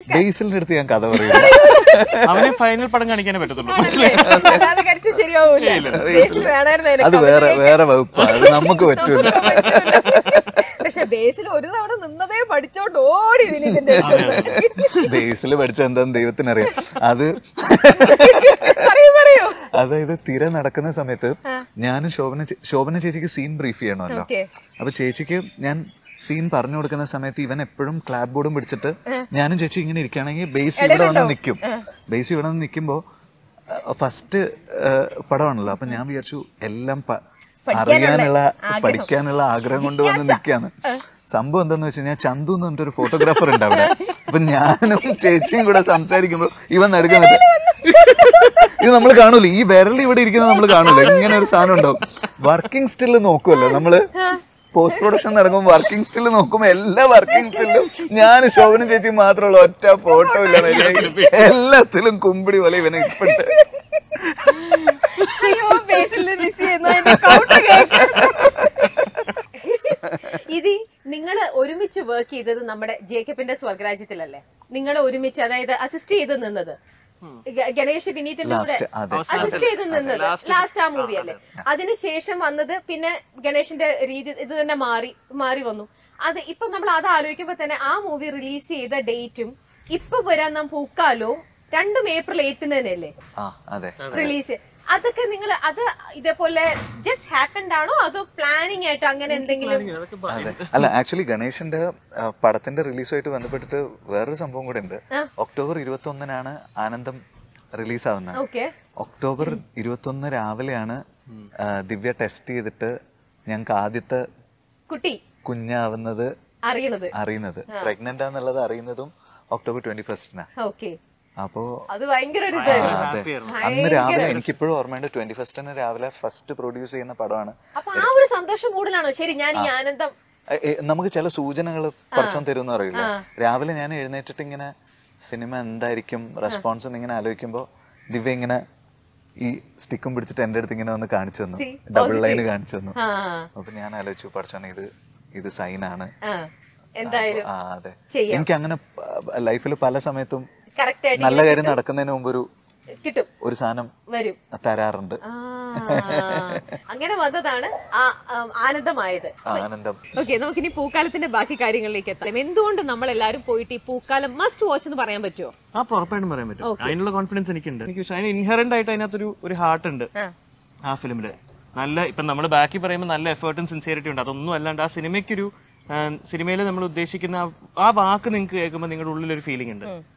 ബേസിലിന്റെ അടുത്ത് ഞാൻ കഥ പറയില്ല അവന് ഫൈനൽ പടം കാണിക്കാനേ പറ്റത്തുള്ളൂ ആണല്ലേ? അല്ലാതെ കരിച്ച് ശരിയാവൂല ബേസിൽ വേണമായിരുന്നു അതിന് അത് വേറെ വേറെ വകുപ്പാ അത് നമുക്ക് പറ്റൂല പക്ഷെ ബേസിൽ ഒരു തവണ നിന്നതേ പഠിച്ചോണ്ട് ഓടി വിനീതിന്റെ ബേസിൽ പഠിച്ച എന്താന്ന് ദൈവത്തിനറിയാം അത് പറയൂ പറയൂ അതായത് തിര നടക്കുന്ന സമയത്ത് ഞാനും ശോഭന ചേ- ശോഭന ചേച്ചിക്ക് സീൻ ബ്രീഫ് ചെയ്യണമല്ലോ ഓക്കെ അപ്പൊ ചേച്ചിക്ക് ഞാൻ സീൻ പറഞ്ഞു കൊടുക്കുന്ന സമയത്ത് ഇവൻ എപ്പോഴും ക്ലാബ് ബോർഡും പിടിച്ചിട്ട് ഞാനും ചേച്ചി ഇങ്ങനെ ഇരിക്കുകയാണെങ്കിൽ ബേസ് ഇവിടെ വന്ന് നിൽക്കും ബേസ് ഇവിടെ വന്ന് നിൽക്കുമ്പോ ഫസ്റ്റ് പടമാണല്ലോ അപ്പൊ ഞാൻ വിചാരിച്ചു എല്ലാം പ- അറിയാനുള്ള പഠിക്കാനുള്ള ആഗ്രഹം കൊണ്ട് വന്ന് നിൽക്കാന്ന് സംഭവം എന്താന്ന് വെച്ച് കഴിഞ്ഞാൽ ചന്തു എന്ന് പറഞ്ഞിട്ടൊരു ഫോട്ടോഗ്രാഫർ ഉണ്ട് അവിടെ അപ്പൊ ഞാനും ചേച്ചിയും കൂടെ സംസാരിക്കുമ്പോ ഇവൻ നടുക്കാൻ ഇത് നമ്മൾ കാണൂല ഈ വിരൽ ഇവിടെ ഇരിക്കുന്നത് നമ്മൾ കാണൂല ഇങ്ങനെ ഒരു സാധനം ഉണ്ടാവും വർക്കിംഗ് സ്റ്റില് നോക്കുമല്ലോ നമ്മള് പോസ്റ്റ് പ്രൊഡക്ഷൻ നടക്കുമ്പോൾ വർക്കിംഗ് സ്റ്റില് നോക്കുമ്പോ എല്ലാ വർക്കിംഗ് സ്റ്റിലും ഞാൻ ശോഭന ചേച്ചി മാത്രമുള്ള ഒറ്റ ഫോട്ടോ ഇല്ല അതിലേക്ക്. എല്ലാത്തിലും കുമ്പിടി പോലെ ഇവനെ ഇപ്പിട്ട് അയ്യോ ബേസിൽ മിസ് ചെയ്യുന്നു അതിന്റെ count കേൾക്കാൻ. ഇത് നിങ്ങൾ ഒരുമിച്ച് വർക്ക് ചെയ്തത് നമ്മുടെ ജേക്കബിന്റെ സ്വർഗരാജ്യത്തിലല്ലേ നിങ്ങൾ ഒരുമിച്ച് അതായത് അസിസ്റ്റ് ചെയ്ത് നിന്നത് ഗ- ഗണേഷ് വിനീതിന്റെ കൂടെ ലാസ്റ്റ് അതെ അസിസ്റ്റ് ചെയ്ത് നിന്നത് ലാസ്റ്റ് ആ മൂവി അല്ലേ അതിനുശേഷം വന്നത് പിന്നെ ഗണേഷിന്റെ രീതി ഇത് തന്നെ മാറി മാറി വന്നു അത് ഇപ്പൊ നമ്മൾ അത് ആലോചിക്കുമ്പോ തന്നെ ആ മൂവി റിലീസ് ചെയ്ത ഡേറ്റും ഇപ്പൊ വരാൻ നാം പൂക്കാലോ രണ്ടും ഏപ്രിൽ എയ്റ്റിന് തന്നെയല്ലേ ആ അതെ റിലീസ് അതൊക്കെ നിങ്ങൾ അത് ഇതേപോലെ ജസ്റ്റ് ഹാപ്പൻഡ് ആണോ അതോ പ്ലാനിങ് ആയിട്ട് അങ്ങനെ എന്തെങ്കിലും അതെ അല്ല ആക്ച്വലി ഗണേശന്റെ ആ, പടത്തിന്റെ റിലീസുമായിട്ട് ബന്ധപ്പെട്ടിട്ട് വേറൊരു സംഭവം കൂടെ ഉണ്ട് ഒക്ടോബർ ഇരുപത്തി ഒന്നിനാണ് ആനന്ദം റിലീസ് ആവുന്നത് ഓക്കെ ഒക്ടോബർ ഇരുപത്തി ഒന്ന് രാവിലെയാണ് ആ, ദിവ്യ ടെസ്റ്റ് ചെയ്തിട്ട് ഞങ്ങൾക്ക് ആദ്യത്തെ കുട്ടി കുഞ്ഞാവുന്നത് അറിയണത് അറിയുന്നത് പ്രഗ്നന്റ് ആന്നുള്ളത് അറിയുന്നതും ഒക്ടോബർ ട്വന്റി ഫസ്റ്റിനാ ഓക്കെ അപ്പോ അത് ഭയങ്കര ഒരു ആ, ഇതായിരുന്നു അതെ അന്ന് രാവിലെ എനിക്കിപ്പോഴും ഓർമ്മയുണ്ട് ട്വന്റി ഫസ്റ്റിന് രാവിലെ ഫസ്റ്റ് പ്രൊഡ്യൂസ് ചെയ്യുന്ന പടമാണ് അപ്പൊ ആ ഒരു സന്തോഷം മൂടിലാണോ ശരി ഞാൻ ഈ ആനന്ദം എ- എ- നമുക്ക് ചില സൂചനകൾ കുറച്ചും തരുമെന്ന് അറിയില്ല രാവിലെ ഞാൻ എഴുന്നേറ്റിട്ട് ഇങ്ങനെ സിനിമ എന്തായിരിക്കും റെസ്പോൺസ് എന്ന് ഇങ്ങനെ ആലോചിക്കുമ്പോ ദിവ്യ ഇങ്ങനെ ഈ സ്റ്റിക്കും പിടിച്ചിട്ട് എന്റെ അടുത്ത് ഇങ്ങനെ വന്ന് കാണിച്ചു തന്നു See, ഡബിൾ ലൈൻ കാണിച്ചു തന്നു ആ അപ്പൊ ഞാൻ ആലോചിച്ചു പഠിച്ചാണ് ഇത് ഇത് സൈനാണ് ആ എന്തായാലും ആ അതെ ചെയ്യാം. എനിക്ക് അങ്ങനെ ലൈഫിൽ പല സമയത്തും കറക്റ്റ് ആയിട്ട് നല്ല കാര്യം നടക്കുന്നതിന് മുമ്പ് ഒരു കിട്ടും ഒരു സാധനം വരും തരാറുണ്ട് ആ അങ്ങനെ വന്നതാണ് ആ ആ, ആനന്ദമായത് ആനന്ദം ഓക്കെ നമുക്കിനി പൂക്കാലത്തിന്റെ ബാക്കി കാര്യങ്ങളിലേക്ക് എത്താം എന്തുകൊണ്ട് നമ്മൾ എല്ലാവരും പോയിട്ട് ഈ പൂക്കാലം മസ്റ്റ് വാച്ച് എന്ന് പറയാൻ പറ്റുമോ ആ ഉറപ്പായിട്ടും പറയാൻ പറ്റും അതിനുള്ള കോൺഫിഡൻസ് എനിക്കുണ്ട് എനിക്ക് പക്ഷേ അതിന് ഇൻഹറന്റ് ആയിട്ട് അതിനകത്തൊരു ഒരു ഹാർട്ട് ഉണ്ട് ആ. ആ ഫിലിമില് നല്ല ഇപ്പൊ നമ്മൾ ബാക്കി പറയുമ്പോൾ നല്ല എഫേർട്ടും സിൻസിയറിറ്റി ഉണ്ട് അതൊന്നും അല്ലാണ്ട് ആ സിനിമയ്ക്കൊരു സിനിമയിൽ നമ്മൾ ഉദ്ദേശിക്കുന്ന ആ- ആ വാക്ക് നിങ്ങൾക്ക് കേൾക്കുമ്പോൾ നിങ്ങളുടെ ഉള്ളിലൊരു ഫീലിംഗ് ഉണ്ട്